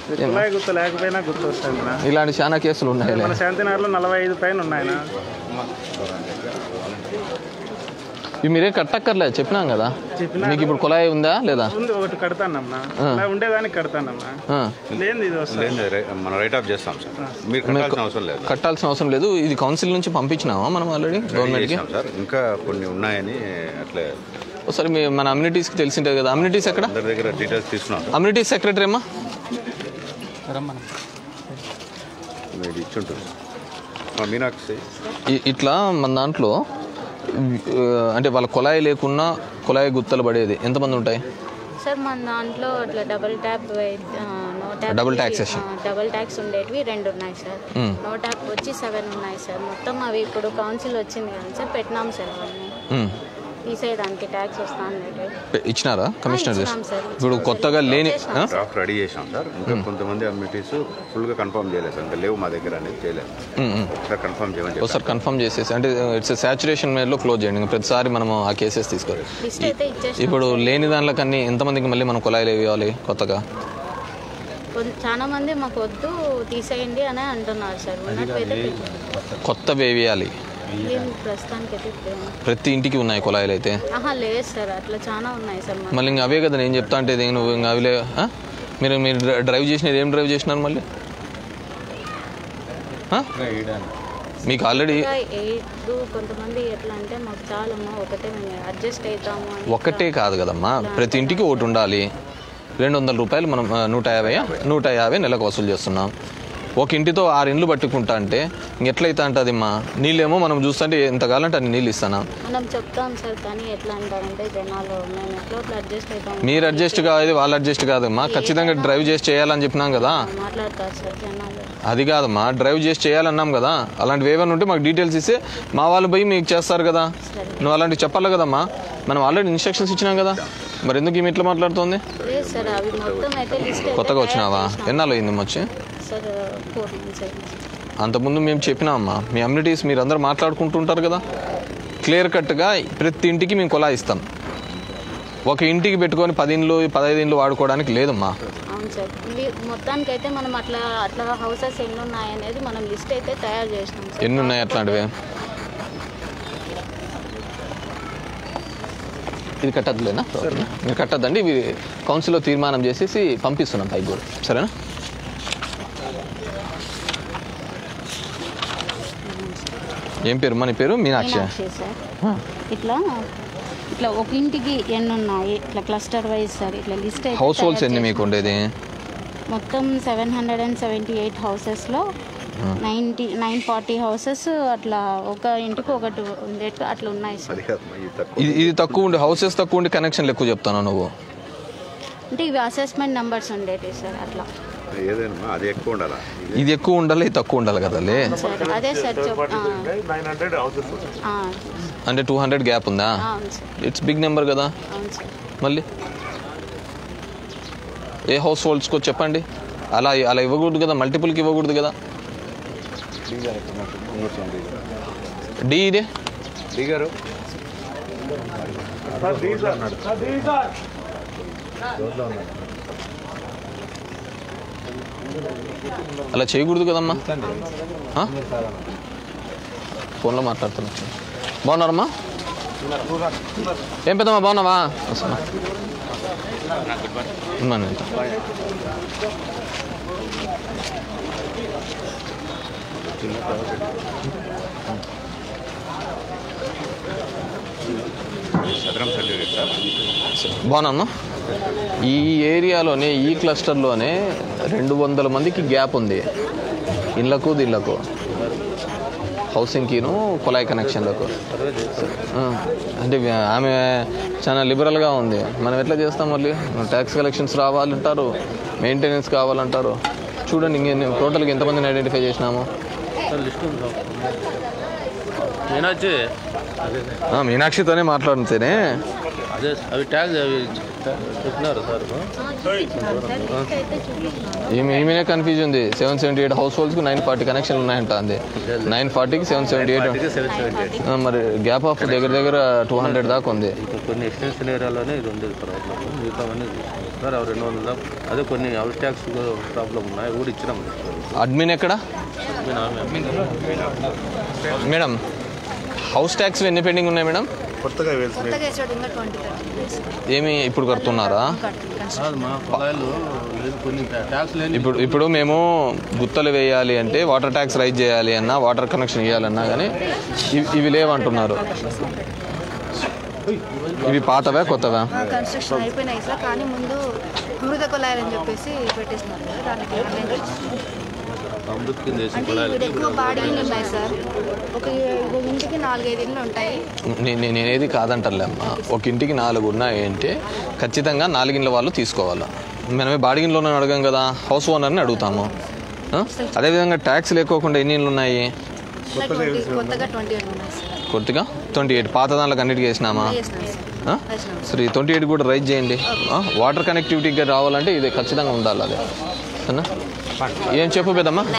కుళాయి గుర్తు లేకపోయినా గుర్తు వస్తుంది నా ఇలాంటి చాలా కేసులు ఉన్నాయి మన శాంతినగర్లో నలభై ఐదు పైన ఉన్నాయన ఇవి మీరేం కట్టక్కర్లే చెప్పినాం కదా చెప్పినా మీకు ఇప్పుడు కుళాయి ఉందా లేదా ఉంది ఒకటి కడతానమ్మా అలా ఉండేదానికి కడతానమ్మా ఆ. లేనిది ఇది వస్తుంది లేదు రై- మనం రైట్ ఆఫ్ చేస్తాం సార్ మీరు కట్టాల్సిన అవసరం లేదు కట్టాల్సిన అవసరం లేదు ఇది కౌన్సిల్ నుంచి పంపించినామా మనం ఆల్రెడీ గవర్నమెంట్కి చేసాం సార్ ఇంకా కొన్ని ఉన్నాయని అట్లే ఒకసారి మీ మన అమ్యూనిటీస్కి తెలిసింటే కదా అమ్యూనిటీస్ ఎక్కడ అందరి దగ్గర డీటెయిల్స్ తీసుకున్నాం సార్ అమ్యూనిటీ సెక్రటరీ అమ్మా మీరు ఇచ్చి ఉంటుంది మా మీనాక్షి ఇ- ఇట్లా మన దాంట్లో ఆ, అంటే వాళ్ళ కుళాయి లేకున్నా కుళాయి గుత్తలు పడేది ఎంతమంది ఉంటాయి సార్ మన దాంట్లో ఇట్లా double tap no tap Double taxation. Double tax ఉండేటివి రెండు ఉన్నాయి సార్ మ్మ్. నో ట్యాప్ వచ్చి సెవెన్ ఉన్నాయి సార్ మొత్తం అవి ఇప్పుడు కౌన్సిల్ వచ్చింది కానీ సార్ పెట్టినాం సార్ అవన్నీ ఉమ్. తీసేయడానికి ట్యాక్స్ వస్తా ఉండేటివి పె- ఇచ్చినారా కమిషనర్ ఇచ్చినాం సార్. ఇప్పుడు కొత్తగా లేని ఆ? డ్రాఫ్ట్ రెడీ చేసాం సార్ ఇంకా కొంతమంది అమ్యూనిటీస్ ఫుల్గా కన్ఫర్మ్ చేయలేదు సార్ ఇంకా లేవు మా దగ్గర అనేది చేయలేదు ఉమ్, ఉమ్. ఒకసారి కన్ఫర్మ్ చేయమని చెప్పారు ఒకసారి కన్ఫర్మ్ చేసేసి అంటే ఇట్స్ సాచురేషన్ మేడ్లో క్లోజ్ చేయండి ఇంకా ప్రతిసారి మనం ఆ కేసెస్ తీసుకోవాలి లిస్ట్ అయితే ఇచ్చేసి ఇప్పుడు లేని దానిలోకన్నీ ఎంతమందికి మళ్ళీ మనం కుళాయిలు వేయాలి కొత్తగా చాలా మంది మాకు వద్దు తీసేయండి అని అంటున్నారు సార్ ఉన్నట్లయితే పెట్టండి. కొత్త వేయాలి దీని ప్రస్తుతానికి అయితే లేదు. ప్రతి ఇంటికి ఉన్నాయి కుళాయిలు అయితే ఆహా లేదు సార్ అట్లా చాలా ఉన్నాయి సార్ మాకు. మళ్ళీ ఇంకా అవే కదా నేను చెప్తా అంటే ఇది నువ్వు ఇంకా అవి లే ఆ? మీరు మీరు డ్ర- డ్రైవ్ చేసినారు ఏం డ్రైవ్ చేసినారు మళ్ళీ ఆ? మీకు ఆల్రెడీ ఇంకా ఎయిట్ కొంతమంది ఎట్లా అంటే మాకు చాలమ్మా ఒకటే మేము అడ్జస్ట్ అవుతాము అని ఒక్కటే కాదు కదమ్మా ప్రతి ఇంటికి ఒకటి ఉండాలి రెండు వందల రూపాయలు మనం ఆ, నూట యాభై నూట యాభై నెలకు వసూలు చేస్తున్నాం ఒక ఇంటితో ఆరు ఇండ్లు పట్టుకుంటా అంటే ఇంకెట్లయితే అంటది మా నీళ్ళేమో మనం చూస్తుంటే ఎంత కావాలంటే అన్ని నీళ్ళు ఇస్తాను మనం చెప్తాం సార్ కానీ ఎట్లా అంటారంటే జనాలు మేము ఎట్లా అట్లా అడ్జస్ట్ అవుతాము మీరు అడ్జస్ట్ కాదు వాళ్ళు అడ్జస్ట్ కాదమ్మా ఖచ్చితంగా డ్రైవ్ చేసి చేయాలని చెప్పినాం కదా మాట్లాడతారు సార్ జనాలు అది కాదమ్మా డ్రైవ్ చేసి చేయాలన్నాం కదా అలాంటివి ఏమైనా ఉంటే మాకు డీటెయిల్స్ ఇస్తే మా వాళ్ళు పోయి మీకు చేస్తారు కదా నువ్వు అలాంటివి చెప్పాలి కదమ్మా మనం ఆల్రెడీ ఇన్స్ట్రక్షన్స్ ఇచ్చినాం కదా మరి ఎందుకు ఈమె ఇట్లా మాట్లాడుతుంది లేదు సార్ అవి మొత్తం అయితే లిస్ట్ అయితే కొత్తగా తయారు వచ్చినావా చేసినాం. ఎన్నాళ్ళు అయింది వచ్చి సార్ ఫోర్ మంత్స్ అయింది అంతకుముందు మేము చెప్పినామమ్మా మీ అమ్యూనిటీస్ మీరు అందరూ మాట్లాడుకుంటుంటారు కదా క్లియర్ కట్గా ప్రతి ఇంటికి మేము కులా ఇస్తాం ఒక ఇంటికి పెట్టుకొని పది ఇండ్లు పదహైదు ఇండ్లు వాడుకోవడానికి లేదమ్మా అవును సార్ లి- మొత్తానికైతే మనం అట్లా అట్లా హౌసెస్ ఎన్ని ఉన్నాయి అనేది మనం లిస్ట్ అయితే తయారు చేసినాం సార్ ఎన్ని ఉన్నాయి అట్లాంటివి ఇది కట్టద్దులేనా మీరు కట్టద్దండి ఇవి కౌన్సిల్లో తీర్మానం చేసేసి పంపిస్తున్నాం పైకి కూడా సరేనా ఏం పేరు మన పేరు మీనాక్షి మీనాక్షి సార్ ఇట్లా ఇట్లా ఒక ఇంటికి ఎన్ని ఉన్నాయి ఇట్లా క్లస్టర్ వైజ్ సార్ ఇట్లా లిస్ట్ అయితే హౌస్ హోల్డ్స్ తయారు ఎన్ని మీకు ఉండేది మొత్తం seven hundred and seventy eight హౌసెస్లో నైంటీ నైన్ ఫార్టీ హౌసెస్ అట్లా ఒక ఇంటికి ఒకటి ఉండేట్టు అట్లా ఉన్నాయి సార్ అది కాదు ఇది తక్కువ ఇది ఇది తక్కువ ఉండి హౌసెస్ తక్కువ ఉండి కనెక్షన్లు ఎక్కువ చెప్తాను నువ్వు అంటే ఇవి అసెస్మెంట్ నెంబర్స్ ఉండేటివి సార్ అట్లా ఏదైనా అది ఎక్కువ ఉండాలా ఇది ఇది ఎక్కువ ఉండాలి ఇది తక్కువ ఉండాలి కదా లే సార్ అదే సార్ చెప్ ఆ, నైన్ హండ్రెడ్ హౌసెస్ ఆ, అంటే టూ హండ్రెడ్ గ్యాప్ ఉందా అవును సార్ ఇట్స్ బిగ్ నెంబర్ కదా అవును సార్ మళ్ళీ ఏ హౌస్ హోల్డ్స్కో చెప్పండి అలా అలా ఇవ్వకూడదు కదా మల్టిపుల్కి ఇవ్వకూడదు కదా డి ఇదే దిగారు అలా చేయకూడదు కదమ్మా ఆ? ఫోన్లో మాట్లాడుతున్నా బాగున్నారమ్మా ఏం పెద్దమ్మా బాగున్నావా వస్తున్నా. ఉన్నాను ఇంత. సదరం సర్టిఫికేట్ సార్ బాగున్నామ్మా ఈ ఏరియాలోనే ఈ క్లస్టర్లోనే రెండు వందల మందికి గ్యాప్ ఉంది ఇళ్ళకు దీళ్ళకు హౌసింగ్కిను కుళాయి కనెక్షన్లకు ఆ, అంటే వ్య- ఆమె చాలా లిబరల్గా ఉంది మనం ఎట్లా చేస్తాం మళ్ళీ ట్యాక్స్ కలెక్షన్స్ రావాలంటారు మెయింటెనెన్స్ కావాలంటారు చూడండి ఇంకెన్ని టోటల్గా ఎంతమందిని ఐడెంటిఫై చేసినాము మీనాచి ఆ, మీనాక్షితోనే మాట్లాడితేనే అదే అవి ట్యాగ్ అవి చెప్పినారు సార్ లిస్ట్ అయితే చూపించాను ఈమె ఈమెనే కన్ఫ్యూజ్ ఉంది సెవెన్ సెవెంటీ ఎయిట్ హౌస్ హోల్డ్స్కి నైన్ ఫార్టీ కనెక్షన్లు ఉన్నాయంట అంది నైన్ ఫార్టీకి seven seventy eight seven seventy మరి గ్యాప్ ఆఫ్ దగ్గర దగ్గర టూ హండ్రెడ్ దాకా ఉంది ఇంకా కొన్ని ఎక్స్టెన్షన్ ఏరియాలోనే ఇది ఉండేది సార్ మిగతావన్నీ సార్ అవి రెండు వందల అదే కొన్ని హౌస్ ట్యాక్స్ ప్రాబ్లం ఉన్నాయి అవి కూడా ఇచ్చినాం అడ్మిన్ ఎక్కడ మేడం హౌస్ ట్యాక్స్ ఎన్ని పెండింగ్ ఉన్నాయి మేడం కొత్తగా వెళ్తుంది కొత్తగా వేసాడు ఇంకా ట్వంటీ థర్టీ ఏమి ఇప్పుడు కడుతున్నారా కాదు మా పొలాలు లేదు కొన్ని ట్యాక్స్ లేని ఇప్పుడు ఇప్పుడు మేము గుత్తలు వేయాలి అంటే వాటర్ ట్యాక్స్ రైజ్ చేయాలి అన్నా వాటర్ కనెక్షన్ ఇవ్వాలన్నా కానీ ఇవి ఇవి లేవంటున్నారు ఇవి పాతవా కొత్తవా కన్స్ట్రక్షన్ అయిపోయినాయి సార్ కానీ ముందు మృత కొలాయని చెప్పేసి పెట్టేసినారు కదా దానికి amendment చేసినారు. అమృత్ కింద వేసి అంటే ఇక్కడ ఎక్కువ బాడీలు ఉన్నాయి సార్ ఒక ఒక ఇంటికి నాలుగైదు ఇళ్ళు ఉంటాయి నే- నే- నేనేది కాదంటలే అమ్మా ఒక ఇంటికి నాలుగు ఉన్నాయి అంటే ఖచ్చితంగా నాలుగిండ్ల వాళ్ళు తీసుకోవాలి మనమే బాడిగిన్లోనే అడగం కదా హౌస్ ఓనర్ని అడుగుతాము ఆ? అదేవిధంగా ట్యాక్స్ లేకోకుండా ఎన్ని ఇళ్ళు ఉన్నాయి ఇట్లా ట్వంటీ కొత్తగా ట్వంటీ ఎయిట్ ఉన్నాయి సార్ కొద్దిగా ట్వంటీ ఎయిట్ పాత దాంట్లో అన్నిటికీ వేసినామా వేసినాం సార్ ఆ? వేసినాం సరే ట్వంటీ ఎయిట్ కూడా రైజ్ చేయండి ఆ? వాటర్ కనెక్టివిటీగా రావాలంటే ఇది ఖచ్చితంగా ఉండాలి అది సరేనా ఏం చెప్పు పెద్దమ్మా